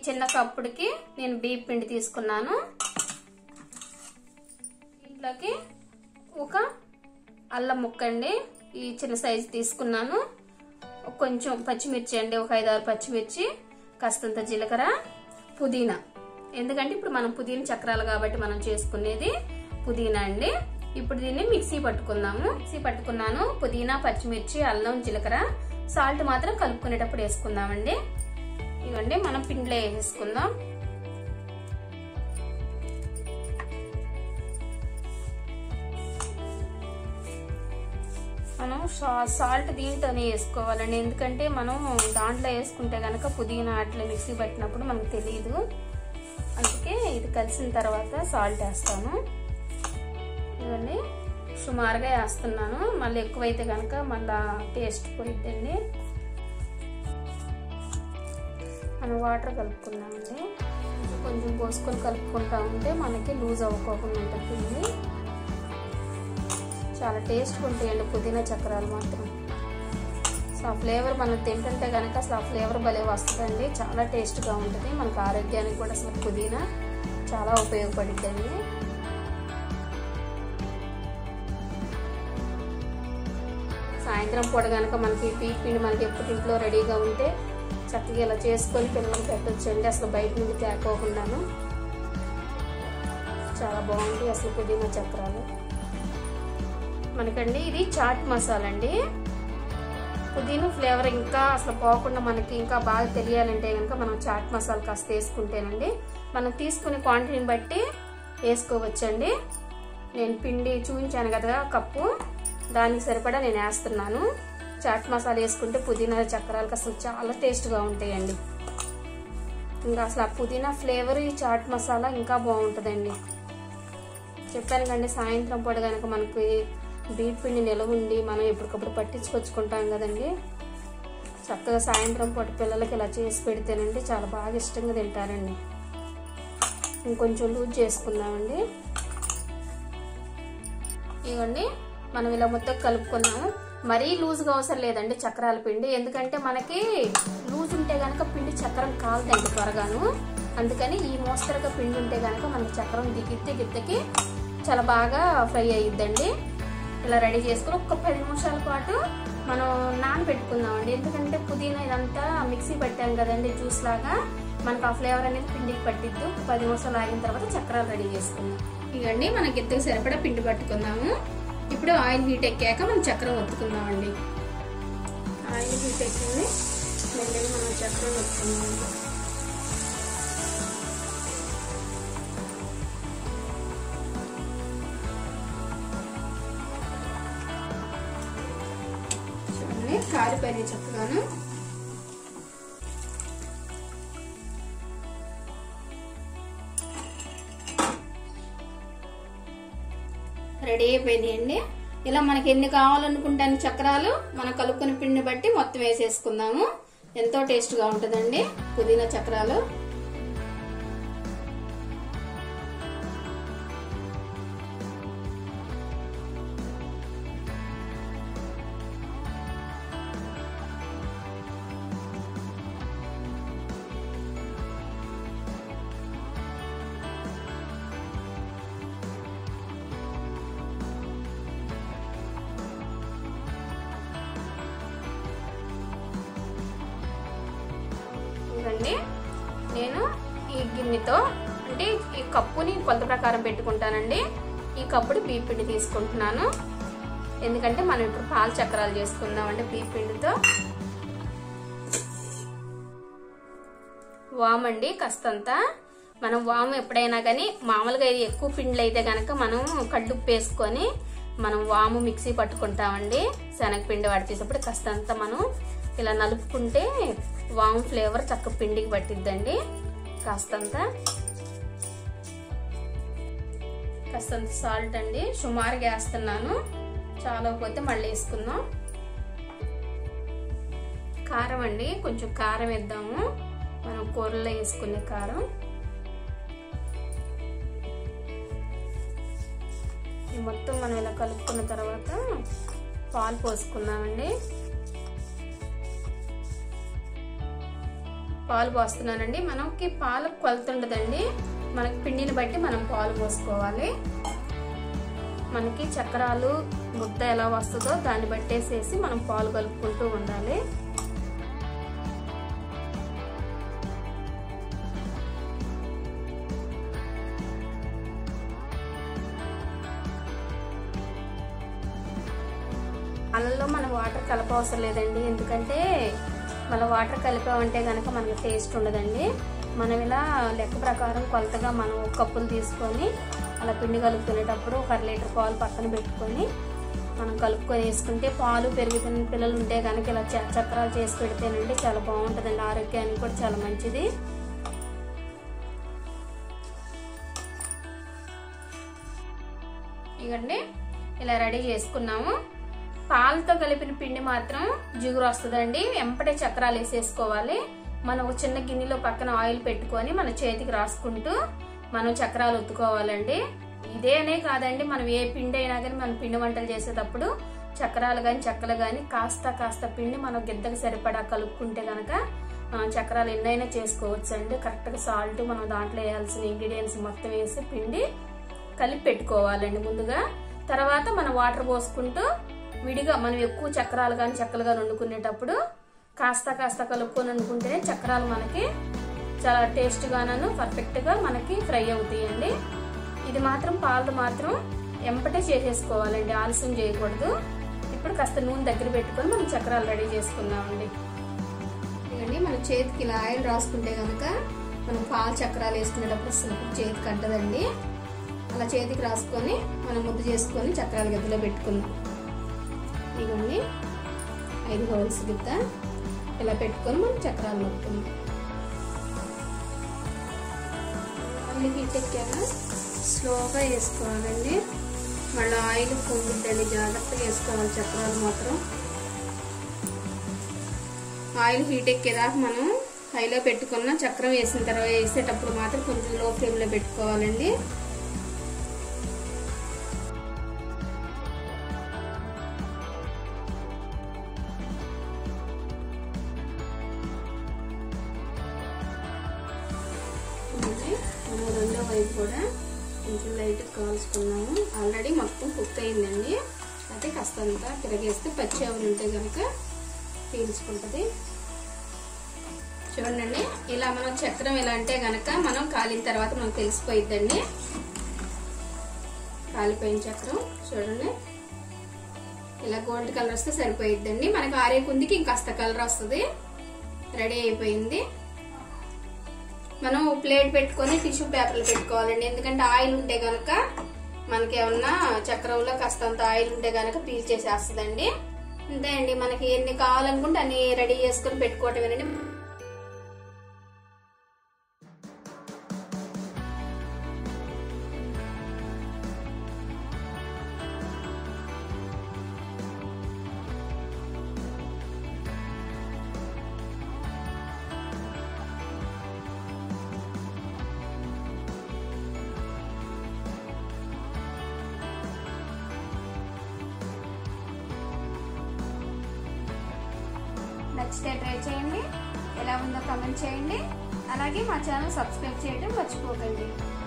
చిన్న కప్పుడికి నేను బీప్ పిండి తీసుకున్నాను దీంట్లోకి ఒక అల్లం ముక్క అండి ఈ చిన్న సైజు తీసుకున్నాను కొంచెం పచ్చిమిర్చి అండి ఒక ఐదారు పచ్చిమిర్చి కాస్తంత జీలకర్ర పుదీనా ఎందుకంటే ఇప్పుడు మనం పుదీనా చక్రాలు కాబట్టి మనం చేసుకునేది పుదీనా అండి ఇప్పుడు దీన్ని మిక్సీ పట్టుకుందాము మిక్సీ పట్టుకున్నాను పుదీనా పచ్చిమిర్చి అల్లం జీలకర్ర సాల్ట్ మాత్రం కలుపుకునేటప్పుడు వేసుకుందామండి ఇవ్వండి మనం పిండిలో వేసేసుకుందాం మనం సాల్ట్ దీంట్లోనే వేసుకోవాలండి ఎందుకంటే మనం దాంట్లో వేసుకుంటే కనుక పుదీనా అట్లా మిక్సీ పట్టినప్పుడు మనకు తెలియదు అందుకే ఇది కలిసిన తర్వాత సాల్ట్ వేస్తాను ఇదండి సుమారుగా వేస్తున్నాను మళ్ళీ ఎక్కువైతే కనుక మళ్ళీ టేస్ట్ పోయిద్దండి మనం వాటర్ కలుపుకున్నామండి కొంచెం పోసుకొని కలుపుకుంటా ఉంటే మనకి లూజ్ అవ్వకోకుండా ఉంటుంది పిండి చాలా టేస్ట్గా ఉంటాయండి పుదీనా చక్రాలు మాత్రం సో ఆ ఫ్లేవర్ మనం తింటుంటే కనుక అసలు ఆ ఫ్లేవర్ భలే వస్తుందండి చాలా టేస్ట్గా ఉంటుంది మనకు ఆరోగ్యానికి కూడా అసలు పుదీనా చాలా ఉపయోగపడుద్దండి సాయంత్రం పూట కనుక మనకి పీక్ పిండి మనకి ఎప్పుడు ఇంట్లో రెడీగా ఉంటే చక్కగా ఇలా చేసుకొని పిల్లలకి పెట్టొచ్చండి అసలు బయట నుండి తేకోకుండాను చాలా బాగుంటాయి అసలు పుదీనా చక్రాలు మనకండి ఇది చాట్ మసాలా అండి పుదీనా ఫ్లేవర్ ఇంకా అసలు పోకుండా మనకి ఇంకా బాగా తెలియాలంటే కనుక మనం చాట్ మసాలా కాస్త వేసుకుంటేనండి మనం తీసుకునే క్వాంటిటీని బట్టి వేసుకోవచ్చండి నేను పిండి చూపించాను కదా కప్పు దానికి సరిపడా నేను వేస్తున్నాను చాట్ మసాలా వేసుకుంటే పుదీనా చక్రాలకు అసలు చాలా టేస్ట్గా ఉంటాయండి ఇంకా అసలు ఆ పుదీనా ఫ్లేవర్ ఈ చాట్ మసాలా ఇంకా బాగుంటుందండి చెప్పాను కండి సాయంత్రం పూట కనుక మనకి బీట్ పిండి నిలవ ఉండి మనం ఎప్పటికప్పుడు పట్టించుకొచ్చుకుంటాం కదండి చక్కగా సాయంత్రం పూట పిల్లలకి ఇలా చేసి పెడితేనండి చాలా బాగా ఇష్టంగా తింటారండి ఇంకొంచెం లూజ్ చేసుకుందామండి ఇవ్వండి మనం ఇలా మొత్తం కలుపుకున్నాము మరీ లూజ్గా అవసరం లేదండి చక్రాల పిండి ఎందుకంటే మనకి లూజ్ ఉంటే కనుక పిండి చక్రం కాలదండి త్వరగాను అందుకని ఈ మోస్తరుగా పిండి ఉంటే కనుక మనకి చక్రం దిగితే గిత్తకి చాలా బాగా ఫ్రై అయ్యిద్దండి ఇలా రెడీ చేసుకుని ఒక పది నిమిషాల పాటు మనం నానబెట్టుకుందామండి ఎందుకంటే పుదీనా ఇదంతా మిక్సీ పెట్టాం కదండి జ్యూస్ లాగా మనకు ఆ ఫ్లేవర్ అనేది పిండికి పట్టిద్దు ఒక పది నిమిషాలు ఆగిన తర్వాత చక్రాలు రెడీ చేసుకుందాం ఇవ్వండి మనకి ఎత్తుకు సరిపడా పిండి పట్టుకుందాము ఇప్పుడు ఆయిల్ హీట్ ఎక్కాక మనం చక్రం ఒత్తుకుందామండి ఆయిల్ హీట్ ఎక్కింది మెల్లగా మనం చక్రం ఒత్తుకుందామండి చూడండి కారిపోయినాయి చక్కగాను రెడీ అయిపోయినాయండి ఇలా మనకి ఎన్ని కావాలనుకుంటాను చక్రాలు మనం కలుపుకుని పిండి బట్టి మొత్తం వేసేసుకుందాము ఎంతో టేస్ట్గా ఉంటుందండి పుదీనా చక్రాలు ఇవ్వండి నేను ఈ గిన్నెతో అంటే ఈ కప్పుని కొలత ప్రకారం పెట్టుకుంటానండి ఈ కప్పుడి బీప్ పిండి తీసుకుంటున్నాను ఎందుకంటే మనం ఇప్పుడు పాల చక్రాలు చేసుకుందామండి బీప్ పిండితో వామ్ అండి కాస్తంత మనం వాము ఎప్పుడైనా కానీ మామూలుగా ఇది ఎక్కువ పిండిలు అయితే కనుక మనం కళ్ళుప్పు వేసుకొని మనం వాము మిక్సీ పట్టుకుంటామండి శనగపిండి వాడి చేసేప్పుడు కాస్తంత మనం ఇలా నలుపుకుంటే వాము ఫ్లేవర్ చక్క పిండికి పట్టిద్దండి కాస్తంత కాస్తంత సాల్ట్ అండి సుమారుగా వేస్తున్నాను చాలా పోతే మళ్ళీ వేసుకుందాం కారం అండి కొంచెం కారం వేద్దాము మనం కూరలో వేసుకునే కారం ఈ మొత్తం మనం ఇలా కలుపుకున్న తర్వాత పాలు పోసుకుందామండి పాలు పోస్తున్నానండి మనకి పాలు కొలత ఉండదండి మనకి పిండిని బట్టి మనం పాలు పోసుకోవాలి మనకి చక్రాలు ముద్ద ఎలా వస్తుందో దాన్ని బట్టేసేసి మనం పాలు కలుపుకుంటూ ఉండాలి అల్లలో మనం వాటర్ కలపవసరం లేదండి ఎందుకంటే మనం వాటర్ కలిపామంటే కనుక మనకి టేస్ట్ ఉండదండి మనం ఇలా లెక్క ప్రకారం కొలతగా మనం కప్పులు తీసుకొని అలా పిండి కలుపుకునేటప్పుడు ఒక అర లీటర్ పాలు పక్కన పెట్టుకొని మనం కలుపుకొని వేసుకుంటే పాలు పెరుగుతున్న పిల్లలు ఉంటే కనుక ఇలా చక్రాలు చేసి పెడితేనండి చాలా బాగుంటుందండి ఆరోగ్యానికి కూడా చాలా మంచిది ఇవ్వండి ఇలా రెడీ చేసుకున్నాము పాలతో కలిపిన పిండి మాత్రం జిగురు వస్తుందండి వెంపటే చక్రాలు వేసేసుకోవాలి మనం ఒక చిన్న గిన్నెలో పక్కన ఆయిల్ పెట్టుకొని మన చేతికి రాసుకుంటూ మనం చక్రాలు ఒత్తుకోవాలండి ఇదేనే కాదండి మనం ఏ పిండి అయినా కానీ మనం పిండి వంటలు చేసేటప్పుడు చక్రాలు కానీ చెక్కలు కానీ కాస్త కాస్త పిండి మనం గిద్దకు సరిపడా కలుపుకుంటే కనుక మనం చక్రాలు ఎన్నైనా చేసుకోవచ్చు అండి కరెక్ట్గా సాల్ట్ మనం దాంట్లో వేయాల్సిన ఇంగ్రీడియంట్స్ మొత్తం వేసి పిండి కలిపి పెట్టుకోవాలండి ముందుగా తర్వాత మనం వాటర్ పోసుకుంటూ విడిగా మనం ఎక్కువ చక్రాలు కానీ చెక్కలు కానీ వండుకునేటప్పుడు కాస్త కాస్త కలుపుకొని వండుకుంటేనే చక్రాలు మనకి చాలా టేస్ట్గాను పర్ఫెక్ట్గా మనకి ఫ్రై అవుతాయండి ఇది మాత్రం పాలు మాత్రం ఎంపటే చేసేసుకోవాలండి ఆలస్యం చేయకూడదు ఇప్పుడు కాస్త నూనె దగ్గర పెట్టుకొని మనం చక్రాలు రెడీ చేసుకుందామండి ఇదండి మన చేతికి ఇలా ఆయిల్ రాసుకుంటే కనుక మనం పాలు చక్రాలు వేసుకునేటప్పుడు అసలు చేతికి అంటదండి అలా చేతికి రాసుకొని మనం ముద్ద చేసుకొని చక్రాల గదిలో పెట్టుకుందాం ఇదిగోండి ఐదు హోల్స్ గిద్ద ఇలా పెట్టుకొని మనం చక్రాలు నొక్కుందాం మళ్ళీ హీట్ ఎక్కాక స్లోగా వేసుకోవాలండి మళ్ళీ ఆయిల్ పొంగుద్దండి జాగ్రత్తగా వేసుకోవాలి చక్రాలు మాత్రం ఆయిల్ హీట్ ఎక్కేదాకా మనం హైలో పెట్టుకున్న చక్రం వేసిన తర్వాత వేసేటప్పుడు మాత్రం కొంచెం లో ఫ్లేమ్లో పెట్టుకోవాలండి మనం రెండో వైపు కూడా కొంచెం లైట్ కాల్చుకున్నాము ఆల్రెడీ మొత్తం కుక్ అయిందండి అయితే కాస్తంత తిరగేస్తే పచ్చి ఆవులు ఉంటే కనుక పీల్చుకుంటుంది చూడండి ఇలా మనం చక్రం ఇలా అంటే గనక మనం కాలిన తర్వాత మనకు తెలిసిపోయిద్దండి కాలిపోయిన చక్రం చూడండి ఇలా గోల్డ్ కలర్ వస్తే సరిపోయిద్దండి మనకు ఆరే కుందికి ఇంకాస్త కలర్ వస్తుంది రెడీ అయిపోయింది మనం ప్లేట్ పెట్టుకొని టిష్యూ పేపర్లు పెట్టుకోవాలండి ఎందుకంటే ఆయిల్ ఉంటే గనక మనకి ఏమన్నా చక్రంలో కాస్తంత ఆయిల్ ఉంటే గనక పీల్ చేసేస్తుందండి అంతే అండి మనకి ఎన్ని కావాలనుకుంటే అన్ని రెడీ చేసుకొని పెట్టుకోవటమేనండి నచ్చితే ట్రై చేయండి ఎలా ఉందో కమెంట్ చేయండి అలాగే మా ఛానల్ సబ్స్క్రైబ్ చేయడం మర్చిపోకండి